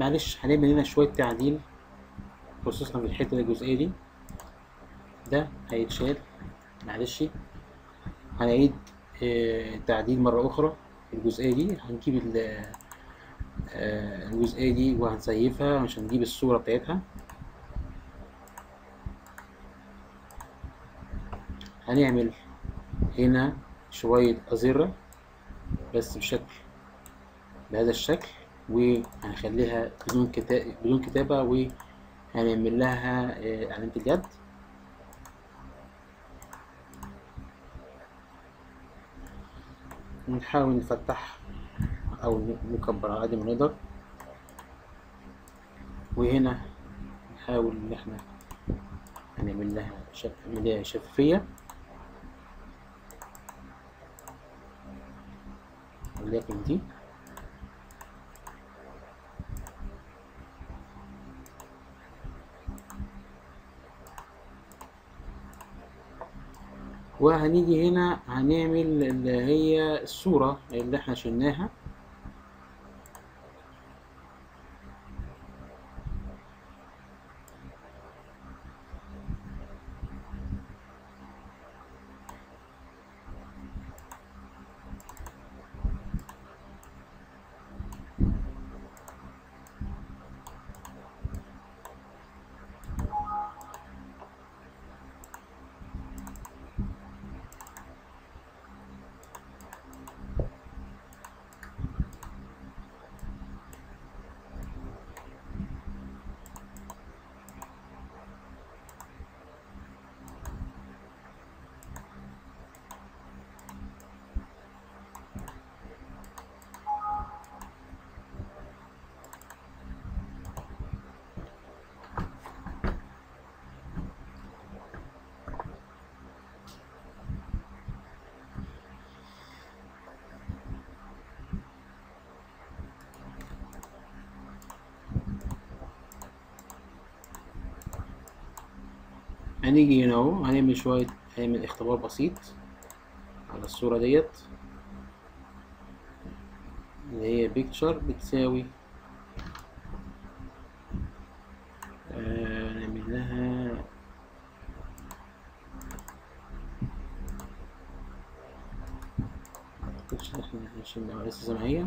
معلش هنعمل هنا شوية تعديل خصوصا في الحتة دي الجزئية دي ده هيتشال معلش هنعيد آه، تعديل مرة أخرى في الجزئية دي هنجيب ال- آه، الجزئية دي وهنسيفها عشان نجيب الصورة بتاعتها هنعمل هنا شوية أزرة بس بشكل بهذا الشكل وهنخليها بدون كتابة بدون كتابة وهنعمل لها آه، علامة اليد ونحاول نفتح أو نكبر على قد ما نقدر وهنا نحاول إن احنا هنعمل لها شف... عملية شفافية ولكن دي وهنيجي هنا هنعمل اللي هي الصورة اللي احنا شلناها هنيجي هنا اهو هنعمل شوية هنعمل اختبار بسيط على الصورة ديت اللي هي بيكتشر بتساوي آه نعمل لها متأكدش إن احنا هنشيلها لسه زي ما هي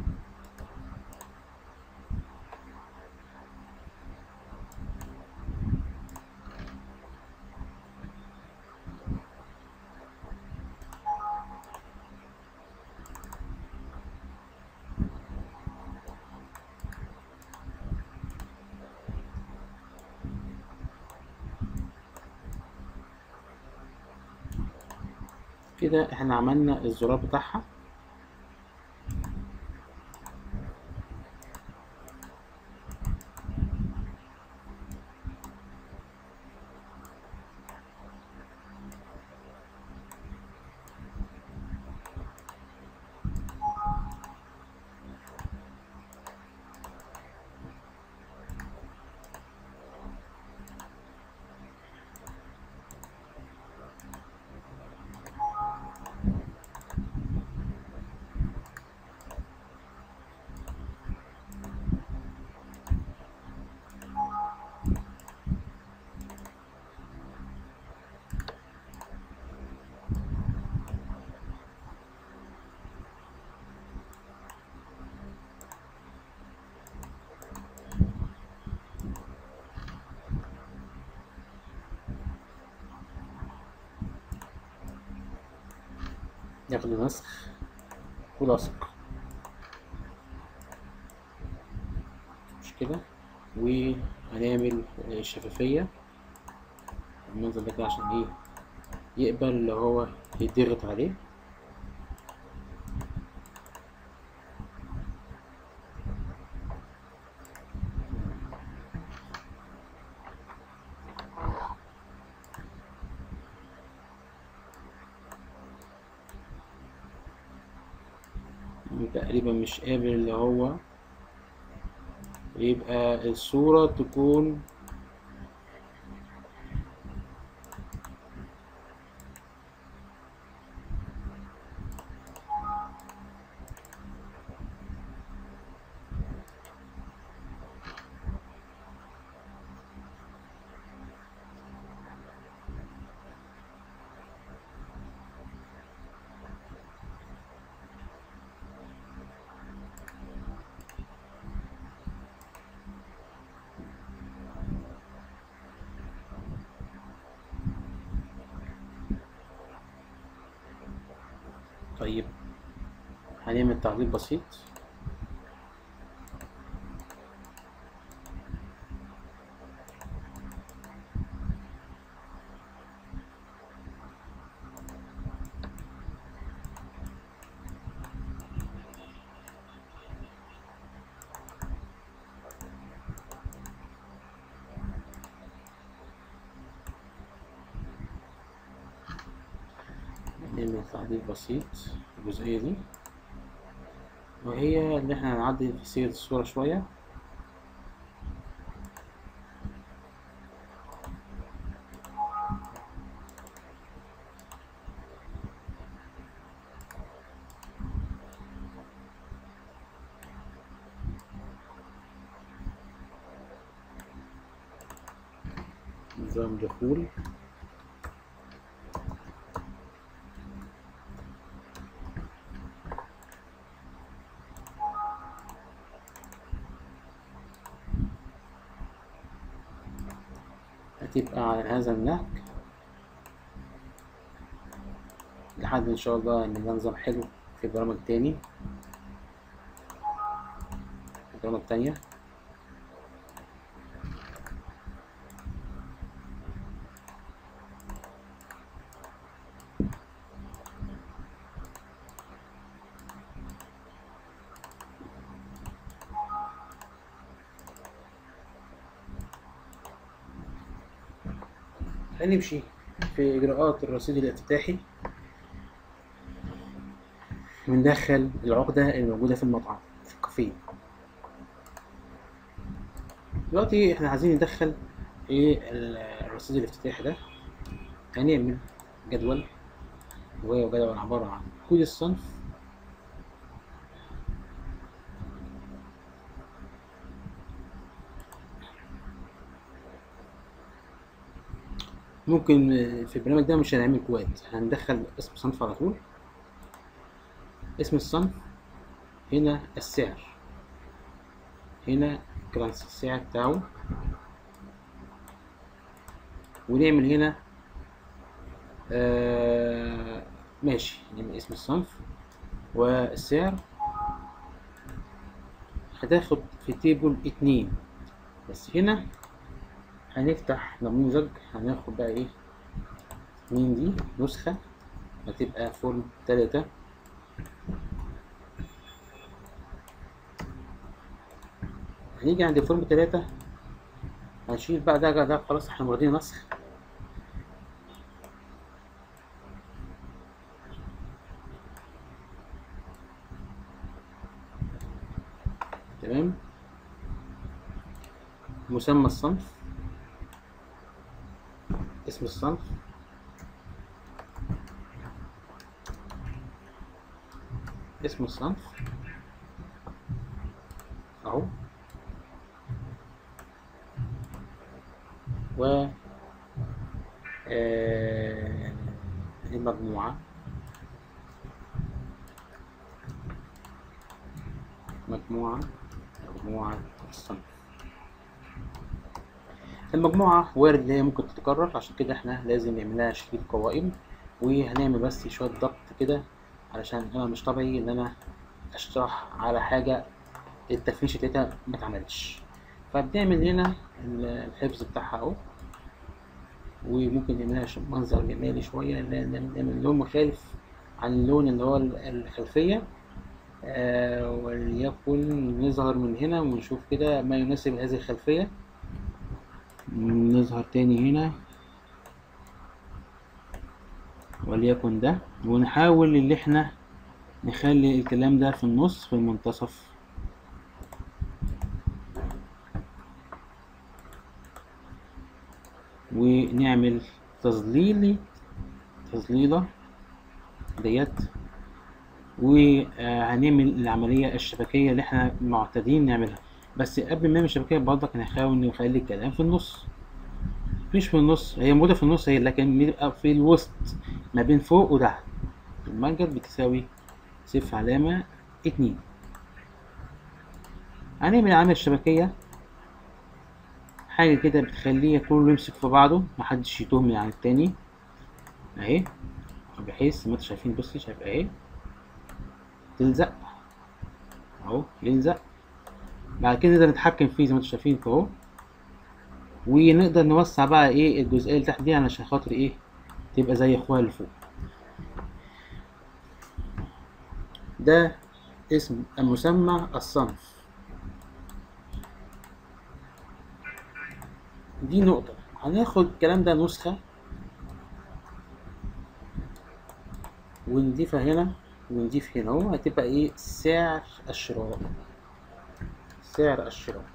كده احنا عملنا الزرار بتاعها ياخد نسخ ولصق مش كده وهنعمل شفافية المنظر ده كده عشان ايه يقبل اللي هو يضغط عليه تقريبا مش قابل اللي هو يبقى الصورة تكون طيب هنعمل تعديل بسيط نعمل تعديل بسيط في الجزئية دي وهي إن احنا هنعدل في سير الصورة شوية نظام دخول هتبقى على هذا النهج لحد ان شاء الله ان ده نظام حلو في برامج تاني برامج تانية هنمشي في إجراءات الرصيد الافتتاحي بندخل العقدة الموجودة في المطعم في الكافيه دلوقتي احنا عايزين ندخل ايه الرصيد الافتتاحي ده هنعمل جدول وهو جدول عبارة عن كود الصنف ممكن في البرنامج ده مش هنعمل كواد هندخل اسم صنف على طول اسم الصنف هنا السعر هنا كرنسي السعر بتاعه ونعمل هنا آه ماشي نعمل اسم الصنف والسعر هتاخد في تيبل اتنين بس هنا هنفتح نموذج هناخد بقى ايه اتنين دي نسخة هتبقى فورم تلاتة هنيجي عند فورم تلاتة هنشيل بقى ده ده خلاص احنا واخدين نسخ تمام مسمى الصنف اسم الصنف اسم الصنف اهو و آه المجموعة مجموعة مجموعة الصنف المجموعة وارد اللي هي ممكن تتكرر عشان كده احنا لازم نعملها شريط قوائم وهنعمل بس شوية ضغط كده علشان انا مش طبيعي ان انا اشرح على حاجة التفنيش بتاعتها ما اتعملش فبنعمل هنا الحفظ بتاعها اهو وممكن نعملها منظر جمالي شوية نعمل لون مخالف عن اللون اللي هو الخلفية آه وليكن نظهر من هنا ونشوف كده ما يناسب هذه الخلفية نظهر تاني هنا وليكن ده ونحاول اللي احنا نخلي الكلام ده في النص في المنتصف ونعمل تظليل تظليلة ديت وهنعمل العملية الشبكية اللي احنا معتادين نعملها بس قبل ما نعمل الشبكية برضك هنحاول نخلي الكلام في النص مش في النص هي موجودة في النص هي لكن بيبقى في الوسط ما بين فوق وتحت المنجل بتساوي صفر علامة اتنين هنعمل عمل الشبكية حاجة كده بتخليه كله يمسك في بعضه محدش يتوه من عن التاني اهي بحيث ما انتوا شايفين بصي شايف اهي تلزق اهو يلزق بعد كده نقدر نتحكم فيه زي ما انتم شايفين كده اهو ونقدر نوسع بقى ايه الجزئيه اللي تحت دي علشان خاطر ايه تبقى زي اخوها اللي فوق ده اسم المسمى الصنف دي نقطة هناخد الكلام ده نسخة ونضيفها هنا ونضيف هنا اهو هتبقى ايه سعر الشراء سعر الشراء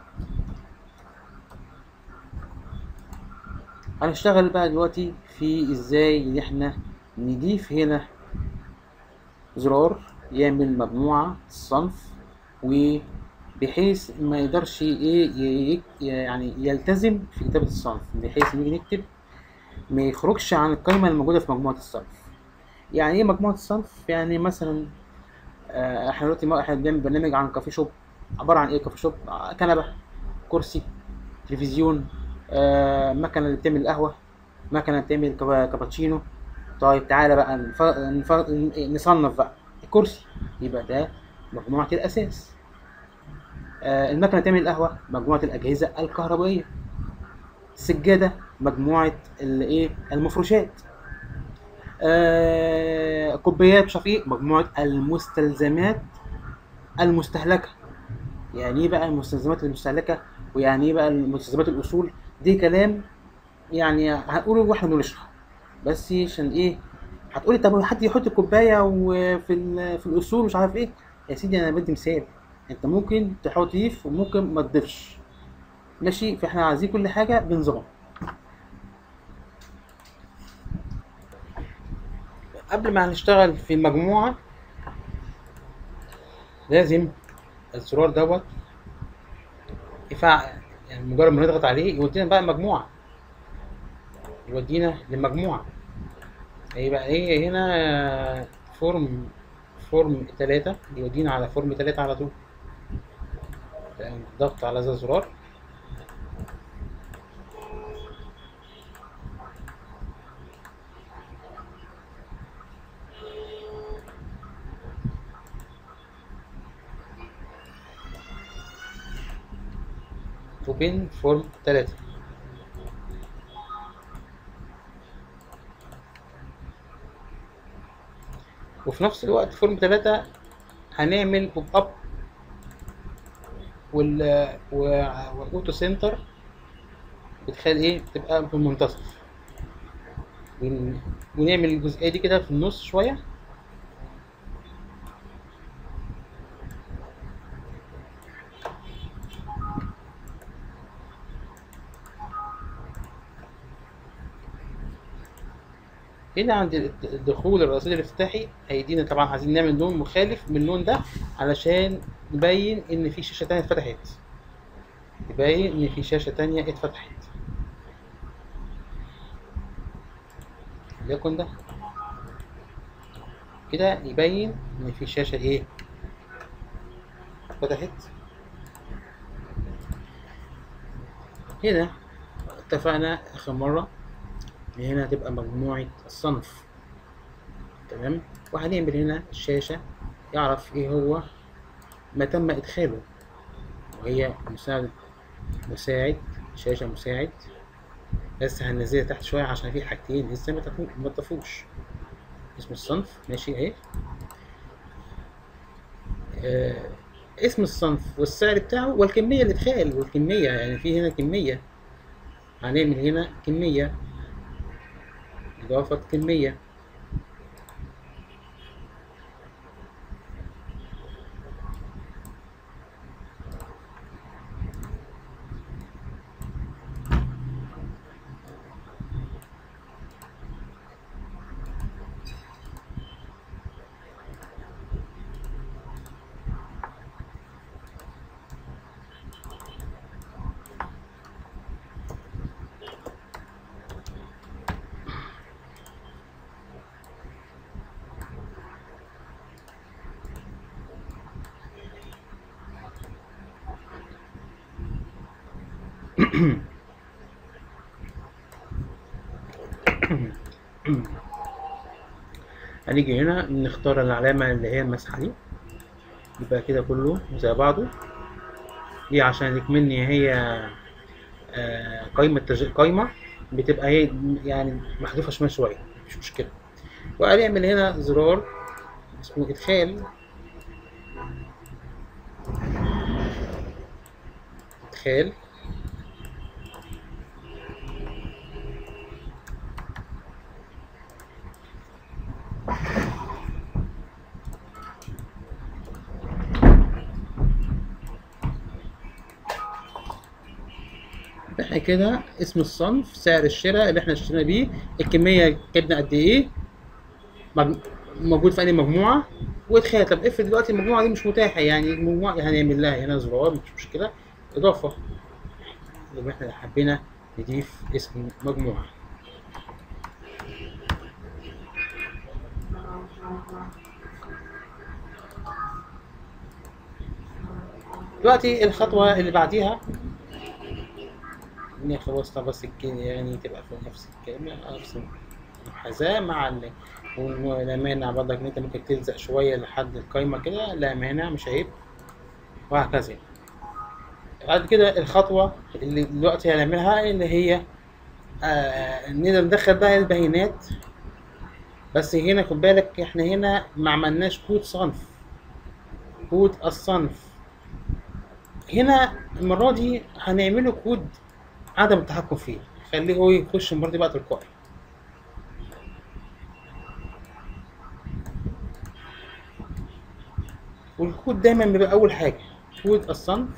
هنشتغل بقى دلوقتي في ازاي ان احنا نضيف هنا زرار يعمل مجموعة صنف وبحيث ما يقدرش ايه ي- ي- يعني يلتزم في كتابة الصنف بحيث نيجي نكتب ما يخرجش عن القائمة الموجودة في مجموعة الصنف يعني ايه مجموعة الصنف يعني مثلا آه، احنا دلوقتي ما احنا بنعمل برنامج عن كافي شوب عبارة عن ايه كافي شوب آه، كنبة كرسي تلفزيون آه، مكنة اللي بتعمل قهوة مكنة بتعمل كابا- كابتشينو طيب تعالى بقى نف... نف... نصنف بقى الكرسي يبقى ده مجموعة الأساس آه، المكنة بتعمل القهوة مجموعة الأجهزة الكهربائية السجادة مجموعة الايه المفروشات آه، كوبايات مش عارف ايه مجموعة المستلزمات المستهلكة يعني ايه بقى المستلزمات المستهلكة ويعني ايه بقى المستلزمات الأصول دي كلام يعني هنقوله واحنا بنشرح بس عشان ايه هتقولي طب حد يحط الكوبايه وفي ال- في الاصول مش عارف ايه يا سيدي انا بدي مثال انت ممكن تحط تضيف وممكن ما تضيفش ماشي فاحنا عايزين كل حاجه بنظام قبل ما هنشتغل في المجموعه لازم الزرار دوت يفعل يعني مجرد ما نضغط عليه يودينا بقى المجموعه يودينا للمجموعه هيبقى ايه هنا فورم فورم تلاتة يودينا على فورم تلاتة على طول يعني ضغط على هذا الزرار وبين فورم تلاتة وفي نفس الوقت فورم تلاتة هنعمل بوب اب وال و- والاوتو سنتر بتخلي ايه تبقى في المنتصف ون- ونعمل الجزئية دي كده في النص شوية هنا عند الت- الدخول الرصيد الافتتاحي هيدينا طبعا عايزين نعمل لون مخالف من اللون ده علشان نبين ان في شاشة تانية اتفتحت يبين ان في شاشة تانية اتفتحت ليكن ده كده يبين ان في شاشة ايه فتحت هنا اتفقنا اخر مرة ان هنا هتبقى مجموعة الصنف تمام وهنعمل هنا الشاشة يعرف ايه هو ما تم ادخاله وهي مساعد مساعد شاشة مساعد بس هننزلها تحت شوية عشان في حاجتين لسه ما تفو- ما تضافوش اسم الصنف ماشي اهي آه اسم الصنف والسعر بتاعه والكمية الإدخال والكمية يعني في هنا كمية هنعمل هنا كمية إضافة كمية هنيجي هنا نختار العلامة اللي هي المسحة دي يبقى كده كله زي بعضه دي عشان يكملني هي آه، قايمة تج... قايمة بتبقى هي يعني محذوفة شمال شوية مش مشكلة وهنعمل هنا زرار اسمه إدخال إدخال احنا كده اسم الصنف سعر الشراء اللي احنا اشترينا بيه الكمية جبنا قد ايه مج- موجود في أي مجموعة وادخال طب افرض دلوقتي المجموعة دي مش متاحة يعني المجموعة هنعمل لها هنا زرار مش مشكلة إضافة يبقى احنا حبينا نضيف اسم مجموعة دلوقتي الخطوة اللي بعديها إني خلصت بس الكلمة يعني تبقى في نفس الكلمة أرسم محاذاة مع ال ولا مانع برضك إن أنت ممكن تلزق شوية لحد القايمة كده لا مانع مش عيب وهكذا يعني. بعد كده الخطوة اللي دلوقتي هنعملها اللي هي آه نقدر ندخل بقى البيانات بس هنا خد بالك احنا هنا ما عملناش كود صنف كود الصنف هنا المرة دي هنعمله كود عدم التحكم فيه خليه هو يخش المرة دي بقى تلقائي والكود دايما بيبقى أول حاجة كود الصنف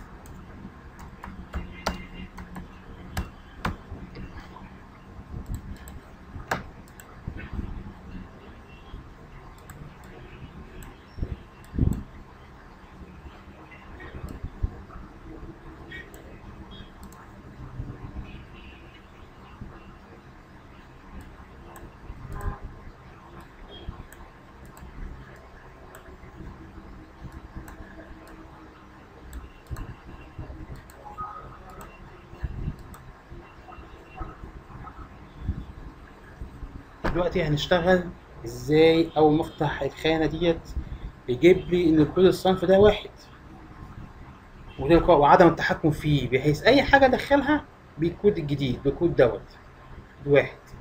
دلوقتي هنشتغل ازاي اول ما افتح الخانه ديت يجيب لي ان كود الصنف ده واحد وتلقاء وعدم التحكم فيه بحيث اي حاجه ادخلها بالكود الجديد بالكود دوت واحد